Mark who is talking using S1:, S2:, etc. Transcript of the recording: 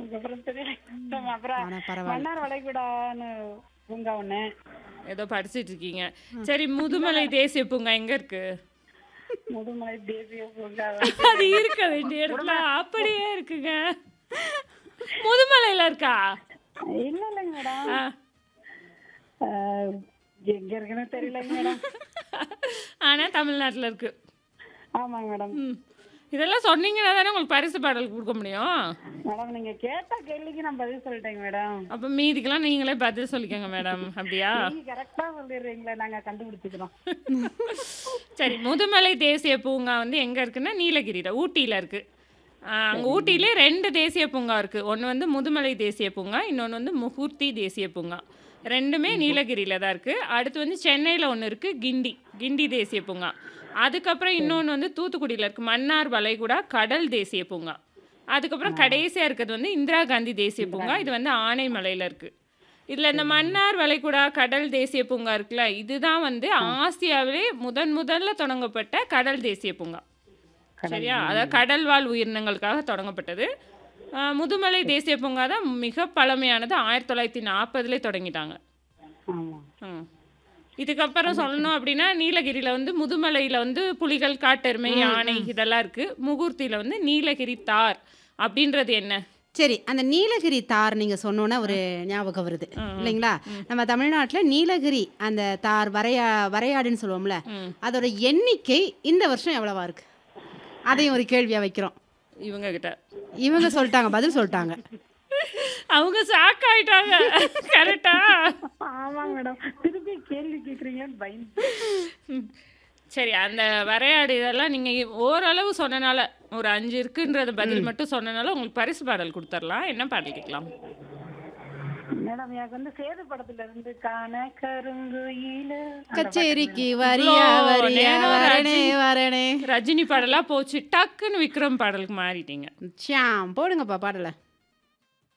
S1: அதுக்கப்புறம் தெரியல சுத்தமா. அப்புறம்
S2: ஆனா பரவாயில்ல
S1: மன்னார் வளைகுடான்னு பூங்கா ஒண்ணு
S3: ஏதோ படிச்சிட்டு இருக்கீங்க சரி முதுமலை தேசிய பூங்கா எங்க இருக்கு
S1: முதுமலை தேசிய பூங்கா
S3: அது இருக்க வேண்டிய இடத்துல அப்படியே இருக்குங்க முதுமலையில இருக்கா
S1: இல்ல இல்லைங்க மேடம்
S3: ஆ.
S1: ஆஹ், எங்க இருக்குன்னு தெரியலங்க மேடம்
S3: ஆனா தமிழ்நாட்டுல இருக்கு
S1: ஆமாங்க மேடம்
S3: ம். இதெல்லாம் சொன்னீங்கன்னா தானே உங்களுக்கு பரிசு பாடல் கொடுக்க முடியும்
S1: மேடம் நீங்க கேட்ட கேள்விக்கு நான் பதில் சொல்லிட்டேங்க மேடம்
S3: அப்ப மீதிக்கெல்லாம் நீங்களே பதில் சொல்லிக்கோங்க மேடம் அப்படியா
S1: நீங்க கரெக்டா சொல்லிடுறீங்களே நாங்க கண்டுபிடிச்சுக்கிறோம்
S3: சரி முதுமலை தேசிய பூங்கா வந்து எங்க இருக்குன்னா நீலகிரியில ஊட்டியில இருக்கு ஆஹ் அங்க ஊட்டியிலே ரெண்டு தேசிய பூங்கா இருக்கு ஒன்று வந்து முதுமலை தேசிய பூங்கா இன்னொன்று வந்து முகூர்த்தி தேசிய பூங்கா ரெண்டுமே நீலகிரியில தான் இருக்கு அடுத்து வந்து சென்னையில் ஒன்று இருக்கு கிண்டி கிண்டி தேசிய பூங்கா அதுக்கப்புறம் இன்னொன்று வந்து தூத்துக்குடியில் இருக்கு மன்னார் வளைகுடா கடல் தேசிய பூங்கா அதுக்கப்புறம் கடைசியாக இருக்கிறது வந்து இந்திரா காந்தி தேசிய பூங்கா இது வந்து ஆனைமலையில் இருக்கு இதில் இந்த மன்னார் வளைகுடா கடல் தேசிய பூங்கா இருக்குல்ல இதுதான் வந்து ஆசியாவிலே முதன் முதல்ல தொடங்கப்பட்ட கடல் தேசிய பூங்கா சரியா அதாவது கடல்வாழ் உயிரினங்களுக்காக தொடங்கப்பட்டது ஆஹ் முதுமலை தேசிய பூங்கா தான் மிக பழமையானது ஆயிரத்தி தொள்ளாயிரத்தி நாற்பதுல தொடங்கிட்டாங்க
S1: ஆமா
S3: ம். இதுக்கப்புறம் சொல்லணும் அப்படின்னா நீலகிரியில் வந்து முதுமலையில் வந்து புலிகள் காட்டெருமை யானை இதெல்லாம் இருக்கு முகூர்த்தியில் வந்து நீலகிரி தார் அப்படின்றது என்ன
S2: சரி அந்த நீலகிரி தார் நீங்க சொன்னோன்னே ஒரு ஞாபகம் வருது இல்லைங்களா நம்ம தமிழ்நாட்டுல நீலகிரி அந்த தார் வரையா வரையாடுன்னு சொல்லுவோம்ல
S3: ம்.
S2: அதோட எண்ணிக்கை இந்த வருஷம் எவ்வளவா இருக்கு அதையும் ஒரு கேள்வியா வைக்கிறோம்
S3: இவங்க கிட்ட
S2: இவங்க சொல்லிட்டாங்க பதில் சொல்லிட்டாங்க
S3: அவங்க ஷாக் ஆயிட்டாங்க கரெக்டா
S1: ஆமாங்க மேடம் திருப்பி கேள்வி கேக்குறீங்கன்னு பயந்து
S3: ம். சரி அந்த வரையாடு இதெல்லாம் நீங்க ஓரளவு சொன்னனால ஒரு அஞ்சு இருக்குன்றத பதில் மட்டும் சொன்னனால உங்களுக்கு பரிசு பாடல் கொடுத்துடலாம் என்ன பாடல் கேட்கலாம்
S1: மேடம் எனக்கு வந்து சேது படத்துல இருந்து காண கருங்குயில
S2: கச்சேரிக்கு வரியா
S3: இவ்வளோ
S2: வரியா
S3: நேரம்
S2: வரணே வரணே
S3: ரஜினி பாடலா போச்சு டக்குன்னு விக்ரம் பாடலுக்கு மாறிட்டீங்க
S2: ஷியாம் போடுங்கப்பா பாடல